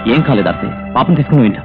ఏం కాలేదు అత్తయ్య పాపం తీసుకుని వింటా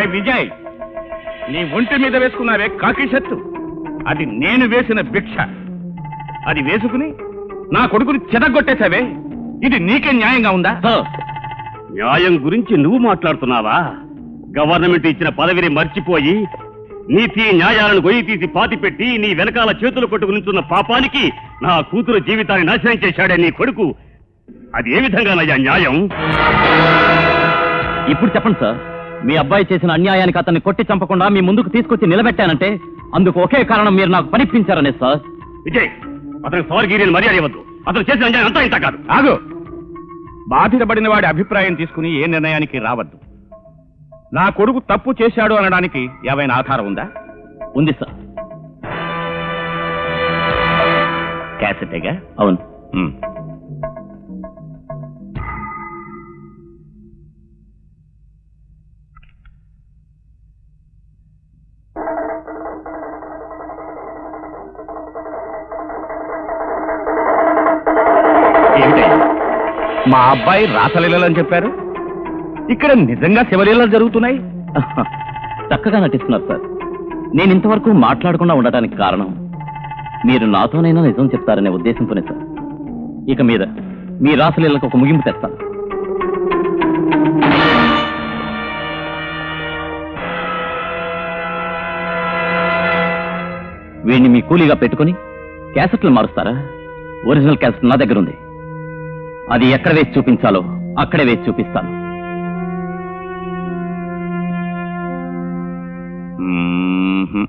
విజయ్ నీ ఒంటి మీద వేసుకున్నావే కాకి షర్టు అది నేను వేసిన భిక్ష అది వేసుకుని నా కొడుకుని చెదగొట్టేశావే ఇది నీకే న్యాయంగా ఉందా సార్ న్యాయం గురించి నువ్వు మాట్లాడుతున్నావా గవర్నమెంట్ ఇచ్చిన పదవిని మర్చిపోయి నీతి న్యాయాలను గొయ్యి తీసి పాతిపెట్టి నీ వెనకాల చేతులు కొట్టుకు నించున్న పాపానికి నా కూతురు జీవితాన్ని నాశనం చేశాడే నీ కొడుకు అది ఏ విధంగానయ్యా న్యాయం ఇప్పుడు చెప్పండి సార్ మీ అబ్బాయి చేసిన అన్యాయానికి అతన్ని కొట్టి చంపకుండా మీ ముందుకు తీసుకొచ్చి నిలబెట్టానంటే అందుకు ఒకే కారణం మీరు నాకు పనిపించారనే సార్ విజయ్ అతను సార్గిరిని మర్యాద ఇవ్వద్దు అతను చేసిన అన్యాయం అంతా ఇంత కాదు ఆగు బాధితపడిన వాడి అభిప్రాయం తీసుకుని ఏ నిర్ణయానికి రావద్దు నా కొడుకు తప్పు చేశాడు అనడానికి ఏవైనా ఆధారం ఉందా ఉంది సార్ క్యాసెటేగా అవును ఉమ్. ఏమిటయ్యా? మా అబ్బాయి రాసలీలని చెప్పారు ఇక్కడ నిజంగా శివలీలలు జరుగుతున్నాయి చక్కగా నటిస్తున్నారు సార్ నేను ఇంతవరకు మాట్లాడకుండా ఉండటానికి కారణం మీరు నాతోనైనా నిజం చెప్తారనే ఉద్దేశంతోనే సార్ ఇక మీద మీ రాసలీలకు ఒక ముగింపు తెస్తాను వీడిని మీ కూలీగా పెట్టుకుని క్యాసెట్లు మారుస్తారా ఒరిజినల్ క్యాసెట్ నా దగ్గర ఉంది అది ఎక్కడ వేసి చూపించాలో అక్కడే వేసి చూపిస్తాను మ్మ్హ్మ్.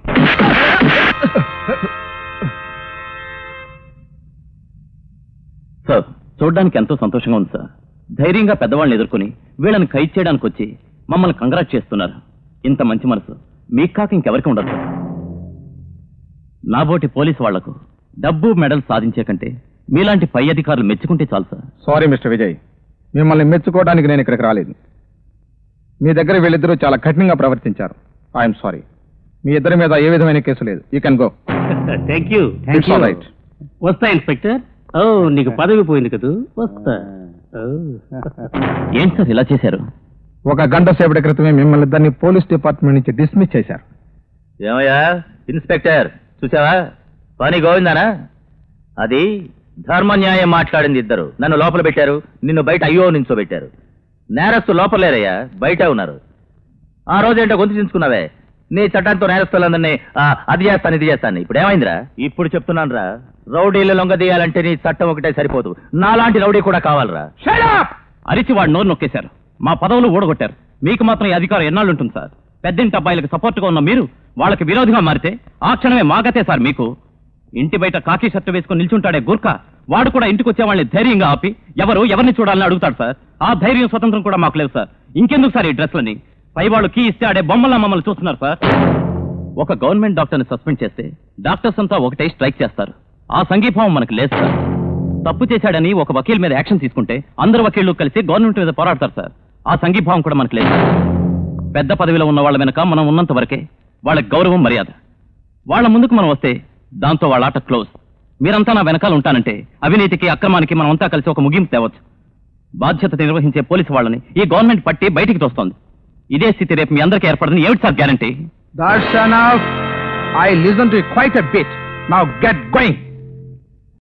సార్ చూడడానికి ఎంతో సంతోషంగా ఉంది సార్ ధైర్యంగా పెద్దవాళ్ళని ఎదుర్కొని వీళ్ళని ఖైదు చేయడానికి వచ్చి మమ్మల్ని కంగ్రాట్ చేస్తున్నారు ఇంత మంచి మనసు మీకు కాక ఇంకెవరికి ఉండదు సార్ నాబోటి పోలీసు వాళ్లకు డబ్బు మెడల్ సాధించే కంటే మీలాంటి పై అధికారులు మెచ్చుకుంటే చాలు సార్ సారీ మిస్టర్ విజయ్ మిమ్మల్ని మెచ్చుకోవడానికి నేను ఇక్కడికి రాలేదు మీ దగ్గర వీళ్ళిద్దరూ చాలా కఠినంగా ప్రవర్తించారు ఐఎమ్ సారీ మీ ఇద్దరి మీద ఏ విధమైన కేసు లేదు you can go thank you it's all right వస్తా ఇన్స్పెక్టర్ ఓ నీకు పదవి పోయింది కదూ వస్తా ఏంటి సార్ ఇలా చేశారు ఒక గంట సేపటి క్రితమే మిమ్మల్ని ఇద్దరిని పోలీస్ డిపార్ట్మెంట్ నుంచి డిస్మిస్ చేశారు ఏమయ్యా ఇన్స్పెక్టర్ చూసావా పని గోవిందానా అది ధర్మ న్యాయం మాట్లాడింది ఇద్దరు నన్ను లోపల పెట్టారు నిన్ను బయట అయ్యో నించోబెట్టారు నేరస్తు లోపల లేరయ్యా బయట ఉన్నారు ఆ రోజు ఏంటో గొంతు చించుకున్నావే నీ చట్టంతో నేరస్తులందరినీ ఆ, అది చేస్తాను ఇది చేస్తాను ఇప్పుడు ఏమైందిరా ఇప్పుడు చెప్తున్నాను రా రౌడీలు లొంగదీయాలంటే నీ చట్టం ఒకటే సరిపోదు నాలాంటి రౌడీ కూడా కావాలరా అరిచి వాడు నోరు నొక్కేశారు మా పదవులు ఊడగొట్టారు మీకు మాత్రం ఈ అధికారం ఎన్నాళ్ళు ఉంటుంది సార్ పెద్దింటి అబ్బాయిలకు సపోర్ట్గా ఉన్న మీరు వాళ్ళకి విరోధిగా మారితే ఆ క్షణమే మాగతే సార్ మీకు ఇంటి బయట కాకి షర్టు వేసుకుని నిల్చుంటాడే గుర్ఖా వాడు కూడా ఇంటికి వచ్చే వాళ్ళని ధైర్యంగా ఆపి ఎవరు ఎవరిని చూడాలని అడుగుతాడు సార్ ఆ ధైర్యం స్వతంత్రం కూడా మాకు లేదు సార్ ఇంకెందుకు సార్ ఈ డ్రెస్లని పై వాళ్ళు కీ ఇస్తే ఆడే బొమ్మల్లా మమ్మల్ని చూస్తున్నారు సార్ ఒక గవర్నమెంట్ డాక్టర్ని సస్పెండ్ చేస్తే డాక్టర్స్ అంతా ఒకటే స్ట్రైక్ చేస్తారు ఆ సంఘీభావం మనకు లేదు సార్ తప్పు చేశాడని ఒక వకీల్ మీద యాక్షన్ తీసుకుంటే అందరు వకీళ్లు కలిసి గవర్నమెంట్ మీద పోరాడతారు సార్ ఆ సంఘీభావం కూడా మనకు లేదు పెద్ద పదవిలో ఉన్న వాళ్ళ వెనక మనం ఉన్నంత వరకే వాళ్ళకి గౌరవం మర్యాద వాళ్ళ ముందుకు మనం వస్తే దాంతో వాళ్ళ ఆట క్లోజ్ మీరంతా నా వెనకాల ఉంటానంటే అవినీతికి అక్రమానికి మనం అంతా కలిసి ఒక ముగింపు తేవచ్చు బాధ్యత నిర్వహించే పోలీసు వాళ్ళని ఈ గవర్నమెంట్ పట్టి బయటికి తోస్తోంది ఇదే స్థితి రేపు మీ అందరికీ ఏర్పడదని ఏమిటి sir guarantee Darshan I listen to quite a bit now get going